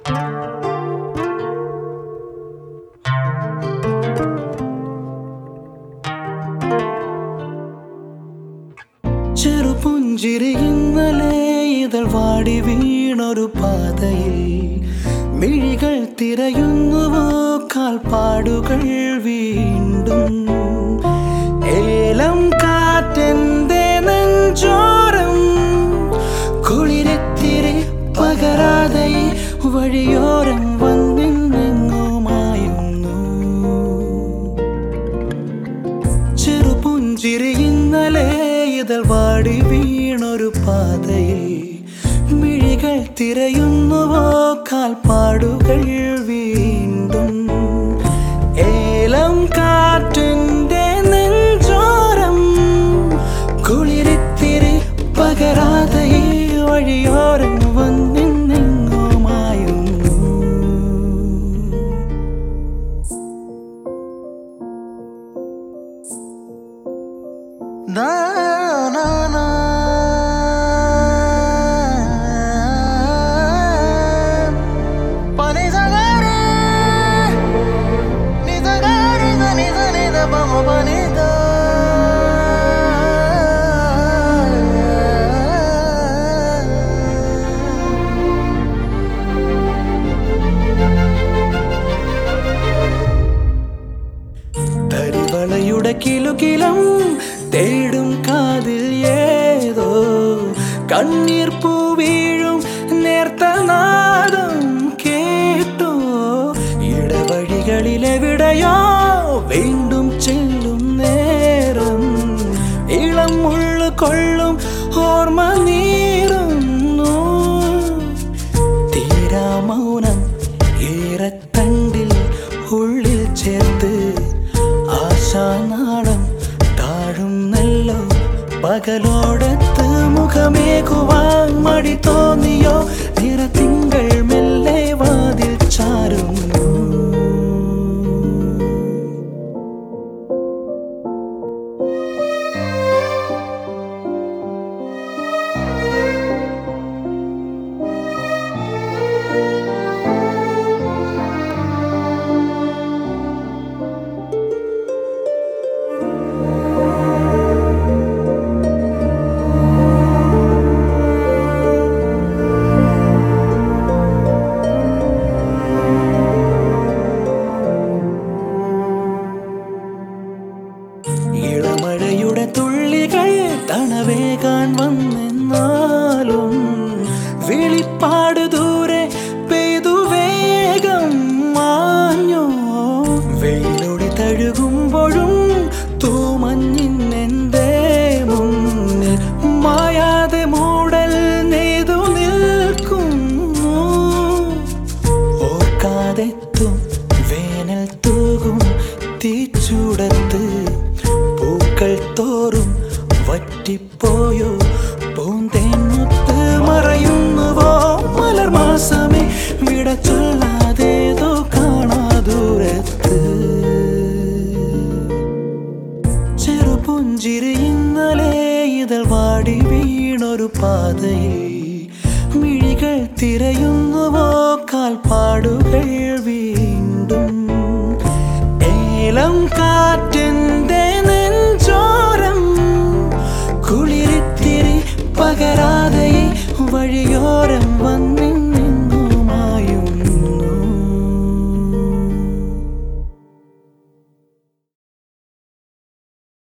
ചെറുപുഞ്ചിരി ഇന്നലെ ഇതൾ വാടി വീണൊരു പാതയിൽ മിഴികൾ തിരയുന്നുവോ കാൽപ്പാടുകൾ വീണ്ടും ഏലം കാറ്റെന്റെ നെഞ്ചോരം കുളിരത്തിരി പകരാതെ വഴിയോരം വന്നിന്നെങ്ങുമായുന്നു ചെറുപുഞ്ചിരി ഇന്നലെ ഇതൾ വാടി വീണൊരു പാതയിൽ മിഴികൾ തിരയുന്നുവോ കാൽപ്പാടുകൾ വീണ്ടും ഏലം കാറ്റിന്റെ നെഞ്ചോരം കുളിരിത്തിരി പകരാതെ ഈ വഴിയോരം വന്നിന്നെങ്ങുമായുന്നു Na na na Pa ni sa ga re Ni sa ga re sa ni sa ni da pa ma pa ni da തരിവളയുടെ കിലുകിലം തേടും കാതിൽ ഏതോ കണ്ണീർ പൂ വീഴും നേർത്ത നാദം കേട്ടോ ഇടവഴികളിലെവിടെയോ വീണ്ടും ചെല്ലും നേരം ഇളം മുള്ളു കൊള്ളും ഓർമ്മ നീറുന്നു തീരാ മൗനം ഈറത്തണ്ടിൽ ഉള്ളിൽ ചേർത്ത് ആശാനാളം താഴുന്നല്ലോ പകലോടത്ത് മുഖമേകുവാൻ മടി തോന്നിയോ നിറത്തിങ്കൾ മെല്ലെ വാതിൽ ചാരുന്നു ഇളമഴയുടെ തുള്ളികൾ തണവേകാൻ വന്നെന്നാലും വിളിപ്പാട് ദൂരെ പെയ്തു വേഗം മാഞ്ഞോ വെയിലൊടി തഴുകുമ്പോഴും തൂമഞ്ഞിന്നെന്തേ മുന്നിൽ മായാതെ മൂടൽ നെയ്തു നിൽക്കുന്നു ഓർക്കാതെത്തും വേനൽ തൂകും തീച്ചൂടത്ത് പൂക്കൾ തോറും വറ്റിപ്പോയോ പൂന്തേൻമുത്ത് മറയുന്നുവോ മലർമാസമേ വിട ചൊല്ലാതേതോ കാണാദൂരത്ത് ചെറുപുഞ്ചിരി ഇന്നലെ ഇതൾ വാടി വീണൊരു പാതയിൽ മിഴികൾ തിരയുന്നുവോ കാൽപ്പാടുകൾ വീണ്ടും ഏലം കാറ്റിന്റെ നെഞ്ചോരം കുളിരിത്തിരി പകരാതെ ഈ വഴിയോരം വന്ന്